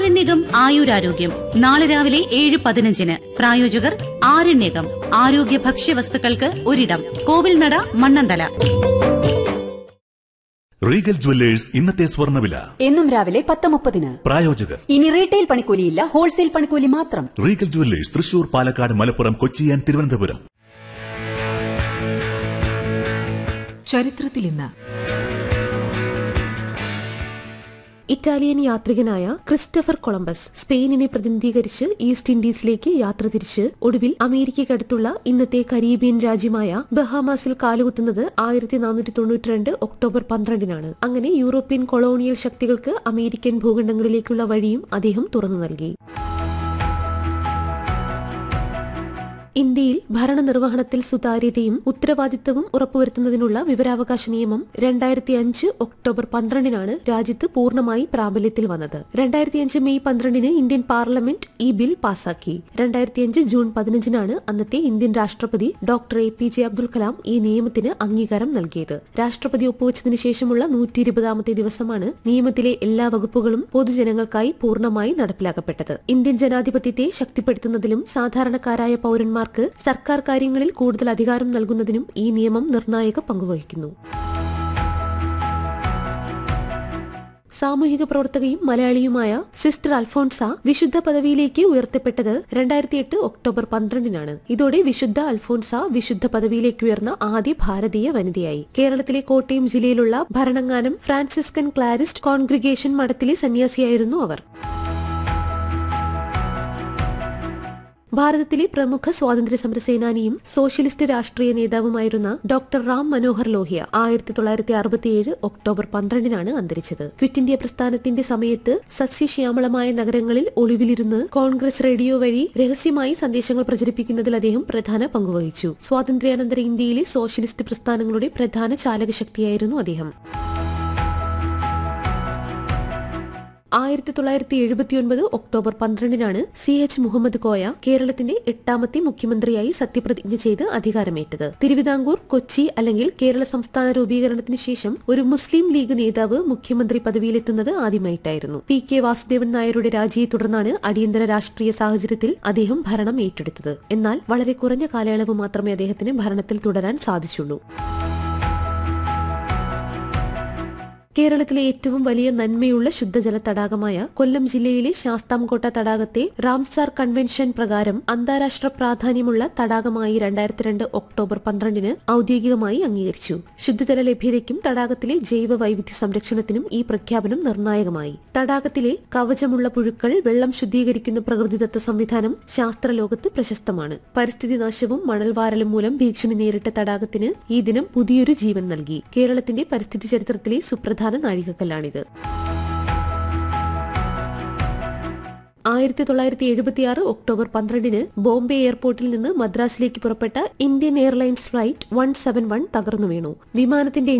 ആരണ്യകം ആയുരാരോഗ്യം നാളെ രാവിലെ ഏഴ് പതിനഞ്ചിന് പ്രായോജകർ ആരണ്യകം ആരോഗ്യ ഭക്ഷ്യവസ്തുക്കൾക്ക് ഒരിടം കോവിൽനട മണ്ണന്തല റീഗൽ ജുവല്ലേഴ്സ് ഇന്നത്തെ സ്വർണ്ണവില എന്നും രാവിലെ പത്ത് മുപ്പതിന് പ്രായോജകർ ഇനി റീറ്റെയിൽ പണിക്കൂലിയില്ല ഹോൾസെയിൽ പണിക്കൂലി മാത്രം Regal jewellers Thrissur Palakkad Malappuram Kochi and Thiruvananthapuram ചരിത്രത്തിൽ ഇന്ന് ഇറ്റാലിയൻ യാത്രികനായ ക്രിസ്റ്റഫർ കൊളംബസ് സ്പെയിനിനെ പ്രതിനിധീകരിച്ച് ഈസ്റ്റ് ഇൻഡീസിലേക്ക് യാത്ര തിരിച്ച് ഒടുവിൽ അമേരിക്കയ്ക്കടുത്തുള്ള ഇന്നത്തെ കരീബിയൻ രാജ്യമായ ബഹാമാസിൽ കാലുകുത്തുന്നത് ആയിരത്തി നാനൂറ്റി തൊണ്ണൂറ്റിരണ്ട് ഒക്ടോബർ പന്ത്രണ്ടിനാണ് അങ്ങനെ യൂറോപ്യൻ കൊളോണിയൽ ശക്തികൾക്ക് അമേരിക്കൻ ഭൂഖണ്ഡങ്ങളിലേക്കുള്ള വഴിയും അദ്ദേഹം തുറന്നു നൽകി ഇന്ത്യയിൽ ഭരണനിർവഹണത്തിൽ സുതാര്യതയും ഉത്തരവാദിത്തവും ഉറപ്പുവരുത്തുന്നതിനുള്ള വിവരാവകാശ നിയമം രണ്ടായിരത്തി അഞ്ച് ഒക്ടോബർ പന്ത്രണ്ടിനാണ് രാജ്യത്ത് പൂർണ്ണമായി പ്രാബല്യത്തിൽ വന്നത് രണ്ടായിരത്തി അഞ്ച് മെയ് പന്ത്രണ്ടിന് ഇന്ത്യൻ പാർലമെന്റ് ഈ ബിൽ പാസാക്കി രണ്ടായിരത്തി അഞ്ച് ജൂൺ പതിനഞ്ചിനാണ് അന്നത്തെ ഇന്ത്യൻ രാഷ്ട്രപതി doctor A P J Abdul Kalam ഈ നിയമത്തിന് അംഗീകാരം നൽകിയത് രാഷ്ട്രപതി ഒപ്പുവച്ചതിനു ശേഷമുള്ള നൂറ്റി ഇരുപതാമത്തെ ദിവസമാണ് നിയമത്തിലെ എല്ലാ വകുപ്പുകളും പൊതുജനങ്ങൾക്കായി പൂർണ്ണമായി നടപ്പിലാക്കപ്പെട്ടത് ഇന്ത്യൻ ജനാധിപത്യത്തെ ശക്തിപ്പെടുത്തുന്നതിലും സാധാരണക്കാരായ പൌരന്മാർക്ക് സർക്കാർ കാര്യങ്ങളിൽ കൂടുതൽ അധികാരം നൽകുന്നതിനും ഈ നിയമം നിർണായക പങ്കുവഹിക്കുന്നു സാമൂഹിക പ്രവർത്തകയും മലയാളിയുമായ സിസ്റ്റർ അൽഫോൺസ വിശുദ്ധ പദവിയിലേക്ക് ഉയർത്തപ്പെട്ടത് രണ്ടായിരത്തി എട്ട് ഒക്ടോബർ പന്ത്രണ്ടിനാണ് ഇതോടെ വിശുദ്ധ അൽഫോൺസ വിശുദ്ധ പദവിയിലേക്ക് ഉയർന്ന ആദ്യ ഭാരതീയ വനിതയായി കേരളത്തിലെ കോട്ടയം ജില്ലയിലുള്ള ഭരണങ്ങാനം ഫ്രാൻസിസ്കൻ ക്ലാരിസ്റ്റ് കോൺഗ്രിഗേഷൻ മഠത്തിലെ സന്യാസിയായിരുന്നു അവർ ഭാരതത്തിലെ പ്രമുഖ സ്വാതന്ത്ര്യ സമര സേനാനിയും സോഷ്യലിസ്റ്റ് രാഷ്ട്രീയ നേതാവുമായിരുന്ന ഡോക്ടർ റാം മനോഹർ ലോഹിയ ആയിരത്തി തൊള്ളായിരത്തി അറുപത്തിയേഴ് ഒക്ടോബർ പന്ത്രണ്ടിനാണ് അന്തരിച്ചത് ക്വിറ്റ് ഇന്ത്യ പ്രസ്ഥാനത്തിന്റെ സമയത്ത് സസ്യശ്യാമളമായ നഗരങ്ങളിൽ ഒളിവിലിരുന്ന് കോൺഗ്രസ് റേഡിയോ വഴി രഹസ്യമായി സന്ദേശങ്ങൾ പ്രചരിപ്പിക്കുന്നതിൽ അദ്ദേഹം പ്രധാന പങ്കുവഹിച്ചു സ്വാതന്ത്ര്യാനന്തര ഇന്ത്യയിലെ സോഷ്യലിസ്റ്റ് പ്രസ്ഥാനങ്ങളുടെ പ്രധാന ചാലകശക്തിയായിരുന്നു അദ്ദേഹം ആയിരത്തി തൊള്ളായിരത്തി എഴുപത്തിയൊൻപത് ഒക്ടോബർ പന്ത്രണ്ടിനാണ് സി എച്ച് മുഹമ്മദ് കോയ കേരളത്തിന്റെ എട്ടാമത്തെ മുഖ്യമന്ത്രിയായി സത്യപ്രതിജ്ഞ ചെയ്ത് അധികാരമേറ്റത് തിരുവിതാംകൂർ കൊച്ചി അല്ലെങ്കിൽ കേരള സംസ്ഥാന രൂപീകരണത്തിന് ശേഷം ഒരു മുസ്ലിം ലീഗ് നേതാവ് മുഖ്യമന്ത്രി പദവിയിലെത്തുന്നത് ആദ്യമായിട്ടായിരുന്നു പി കെ വാസുദേവൻ നായരുടെ രാജിയെ തുടർന്നാണ് അടിയന്തര രാഷ്ട്രീയ സാഹചര്യത്തിൽ അദ്ദേഹം ഭരണം ഏറ്റെടുത്തത് എന്നാൽ വളരെ കുറഞ്ഞ കാലയളവ് മാത്രമേ അദ്ദേഹത്തിന് ഭരണത്തിൽ തുടരാൻ സാധിച്ചുള്ളൂ കേരളത്തിലെ ഏറ്റവും വലിയ നന്മയുള്ള ശുദ്ധജല തടാകമായ കൊല്ലം ജില്ലയിലെ ശാസ്താംകോട്ട തടാകത്തെ റാംസാർ കൺവെൻഷൻ പ്രകാരം അന്താരാഷ്ട്ര പ്രാധാന്യമുള്ള തടാകമായി രണ്ടായിരത്തി രണ്ട് ഒക്ടോബർ പന്ത്രണ്ടിന് ഔദ്യോഗികമായി അംഗീകരിച്ചു ശുദ്ധജല ലഭ്യതയ്ക്കും തടാകത്തിലെ ജൈവ വൈവിധ്യ സംരക്ഷണത്തിനും ഈ പ്രഖ്യാപനം നിർണായകമായി തടാകത്തിലെ കവചമുള്ള പുഴുക്കൾ വെള്ളം ശുദ്ധീകരിക്കുന്ന പ്രകൃതിദത്ത സംവിധാനം ശാസ്ത്രലോകത്ത് പ്രശസ്തമാണ് പരിസ്ഥിതി നാശവും മണൽവാരലും മൂലം ഭീഷണി നേരിട്ട തടാകത്തിന് ഈ ദിനം പുതിയൊരു ജീവൻ നൽകി കേരളത്തിന്റെ പരിസ്ഥിതി ചരിത്രത്തിലെ സുപ്രധാന നാഴികക്കല്ലാണിത് ആയിരത്തി തൊള്ളായിരത്തി എഴുപത്തിയാറ് ഒക്ടോബർ പന്ത്രണ്ടിന് ബോംബെ എയർപോർട്ടിൽ നിന്ന് മദ്രാസിലേക്ക് പുറപ്പെട്ട Indian Airlines flight one seven one തകർന്നു വീണു വിമാനത്തിന്റെ